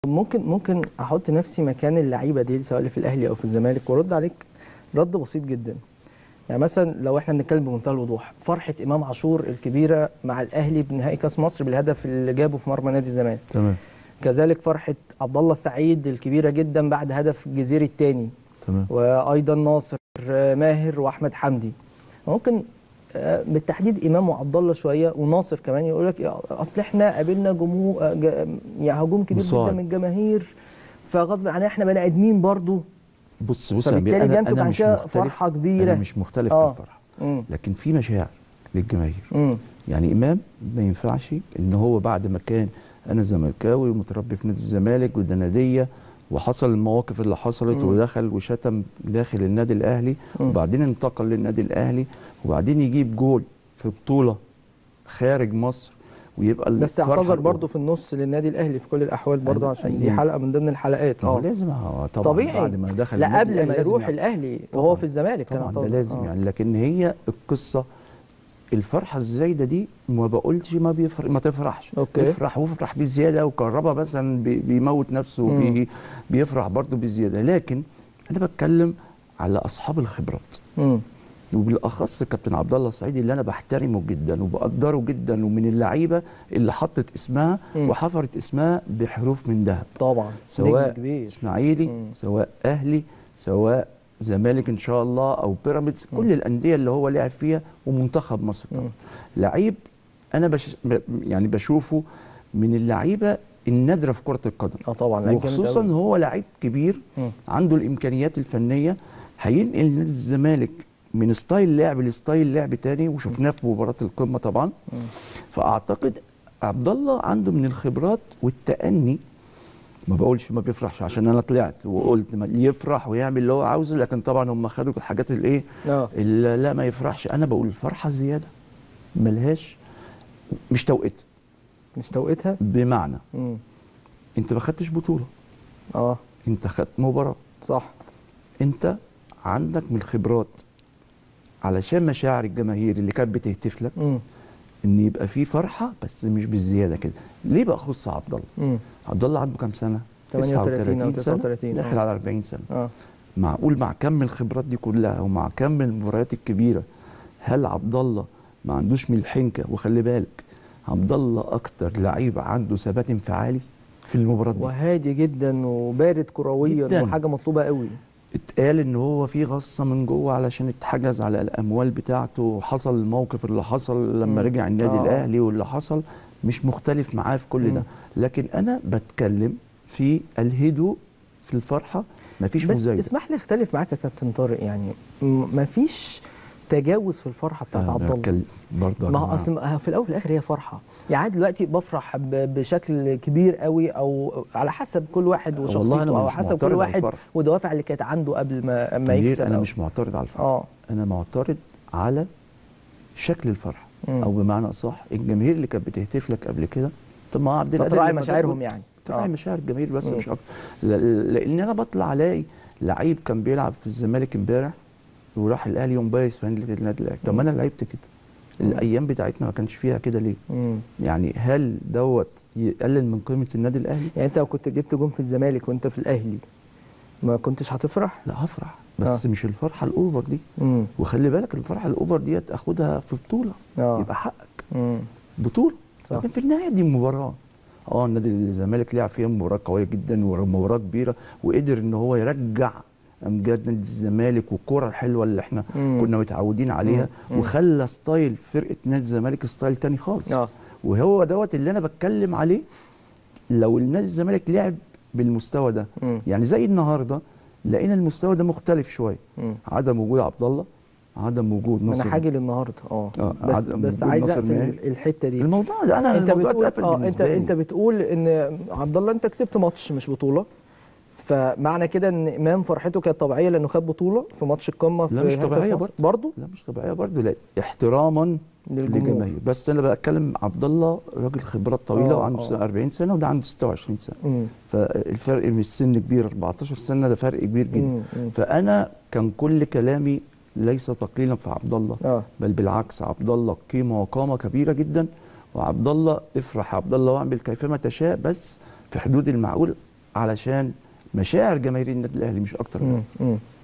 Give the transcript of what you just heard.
ممكن ممكن احط نفسي مكان اللعيبه دي سواء اللي في الاهلي او في الزمالك وارد عليك رد بسيط جدا يعني مثلا لو احنا بنتكلم بمنتهى الوضوح فرحه امام عاشور الكبيره مع الاهلي بنهائي كاس مصر بالهدف اللي جابه في مرمى نادي الزمالك تمام كذلك فرحه عبد الله السعيد الكبيره جدا بعد هدف الجزيري الثاني تمام وايضا ناصر ماهر واحمد حمدي ممكن آه، بالتحديد امام وعبد الله شويه وناصر كمان يقول لك يا- اصل احنا قابلنا جمهور آه، ج- يعني هجوم كبير مصاعب. جدا من الجماهير فغصب عننا احنا بني ادمين برضو بص بص يا فبالتالي أمير، أنا- بينتج أنا عن مش كده مختلف- فرحة كبيرة. انا مش مختلف آه. في الفرحه مم. لكن في مشاعر للجماهير مم. يعني امام ما ينفعش ان هو بعد ما كان انا زملكاوي ومتربي في نادي الزمالك والدناديه وحصل المواقف اللي حصلت مم. ودخل وشتم داخل النادي الاهلي مم. وبعدين انتقل للنادي الاهلي وبعدين يجيب جول في بطوله خارج مصر ويبقى بس الفرحة اعتذر الأولى. برضو في النص للنادي الاهلي في كل الاحوال برضو أيوة، عشان دي أيوة. حلقه من ضمن الحلقات ما هو اه لازم هو طبعا طبيعي بعد ما دخل لا النادي قبل ما الأهلي لازم يروح يعمل. الاهلي وهو طبعاً. في الزمالك كان طبعا ده اعتذر. لازم آه. يعني لكن هي القصه الفرحه الزايده دي ما بقولش ما بيفرح ما تفرحش أوكي. افرح وافرح بزياده وكهربا مثلا بي- بيموت نفسه مم. وبي بيفرح برضه بزياده لكن انا بتكلم على اصحاب الخبرات مم. وبالاخص كابتن عبد الله السعيدي اللي انا بحترمه جدا وبقدره جدا ومن اللعيبه اللي حطت اسمها مم. وحفرت اسمها بحروف من ذهب طبعا نجم سواء كبير اسماعيلي مم. سواء اهلي سواء زمالك ان شاء الله او بيراميدز كل الانديه اللي هو لعب فيها ومنتخب مصر طبعا مم. لعيب انا بش ب- يعني بشوفه من اللعيبه النادره في كره القدم اه طبعا لعيب جامد وخصوصا أوي. هو لعيب كبير مم. عنده الامكانيات الفنيه هينقل نادي الزمالك من ستايل لعب لستايل لعب تاني وشفناه في مباراه القمه طبعا مم. فاعتقد عبد الله عنده من الخبرات والتأني ما بقولش ما بيفرحش عشان انا طلعت وقلت ما يفرح ويعمل اللي هو عاوزه لكن طبعا هم خدوا الحاجات الايه اه اللي لا ما يفرحش انا بقول الفرحه زياده ملهاش مش توقيت مش توقيتها بمعنى مم. انت ما خدتش بطوله اه انت خدت مباراه صح انت عندك من الخبرات علشان مشاعر الجماهير اللي كانت بتهتف لك مم. ان يبقى في فرحه بس مش بالزياده كده ليه بقى خص عبد الله مم. عبد الله عنده كام سنه 38 أو 39 39 سنه داخل آه. على 40 سنه اه معقول مع كم الخبرات دي كلها ومع كم المباريات الكبيره هل عبد الله ما عندوش من الحنكه وخلي بالك عبد الله اكتر لعيب عنده ثبات انفعالي في المباراه دي وهادي جدا وبارد كرويا جداً. وحاجه مطلوبه قوي اتقال ان هو في غصه من جوه علشان اتحجز على الاموال بتاعته وحصل الموقف اللي حصل لما مم. رجع النادي آه. الاهلي واللي حصل مش مختلف معاه في كل ده مم. لكن انا بتكلم في الهدوء في الفرحه مفيش بس مزايده اسمح لي اختلف معاك يا كابتن طارق يعني م- مفيش تجاوز في الفرحه بتاعت أنا عبد الله بتكلم برضه يا ما هو جماعة. اصل ما- في الاول وفي الاخر هي فرحه يعني دلوقتي بفرح ب- بشكل كبير قوي او على حسب كل واحد والله وشخصيته أنا او مش حسب كل معترض على واحد الفرح. ودوافع اللي كانت عنده قبل ما ما كبير يكسب انا أو- مش معترض على الفرح اه انا معترض على شكل الفرح مم. او بمعنى اصح الجماهير اللي كانت بتهتف لك قبل كده طب ما عبد القادر فتراعي لما مشاعرهم جاب- يعني تراعي آه. مشاعر الجماهير بس مم. مش اكتر ل- لان انا بطلع الاقي لعيب كان بيلعب في الزمالك امبارح وراح الاهلي يوم بايس في النادي الاهلي طب ما انا لعبت كده الايام بتاعتنا ما كانش فيها كده ليه مم. يعني هل دوت يقلل من قيمه النادي الاهلي يعني انت لو كنت جبت جون في الزمالك وانت في الاهلي ما كنتش هتفرح لا هفرح بس آه. مش الفرحه الاوفر دي امم وخلي بالك الفرحه الاوفر ديت اخدها في بطوله اه يبقى حقك امم بطوله صح. لكن في النهايه دي مباراه اه النادي الزمالك لعب فيها مباراه قويه جدا ومباراه كبيره وقدر ان هو يرجع امجاد نادي الزمالك والكره الحلوه اللي احنا مم. كنا متعودين عليها مم. وخلى ستايل فرقه نادي الزمالك ستايل تاني خالص اه وهو دوت اللي انا بتكلم عليه لو النادي الزمالك لعب بالمستوى ده مم. يعني زي النهارده لقينا المستوى ده مختلف شويه مم. عدم وجود عبد الله عدم وجود ما نصر انا هاجي للنهارده اه آه، بس عدم بس وجود عايز ناصر اقفل ماهر. ال- الحته دي الموضوع ده انا انت الموضوع بتقول اتقفل اه انت بالنسبة لي. انت بتقول ان عبد الله انت كسبت ماتش مش بطوله فمعنى كده ان امام فرحته كانت طبيعيه لانه خد بطوله في ماتش القمه في لا مش كأس طبيعية مصر. برضه. برضه لا مش طبيعيه برضه لا احتراما للجمهور. للجماهير بس انا بتكلم عبد الله راجل خبرات طويله آه، وعنده آه. 40 سنه وده عنده 26 سنه مم. فالفرق من السن كبير 14 سنه ده فرق كبير جدا مم. مم. فانا كان كل كلامي ليس تقليلا في عبد الله اه بل بالعكس عبد الله قيمه وقامه كبيره جدا وعبد الله افرح يا عبد الله واعمل كيفما تشاء بس في حدود المعقول علشان مشاعر جماهير النادي الاهلي مش اكتر من مم. مم.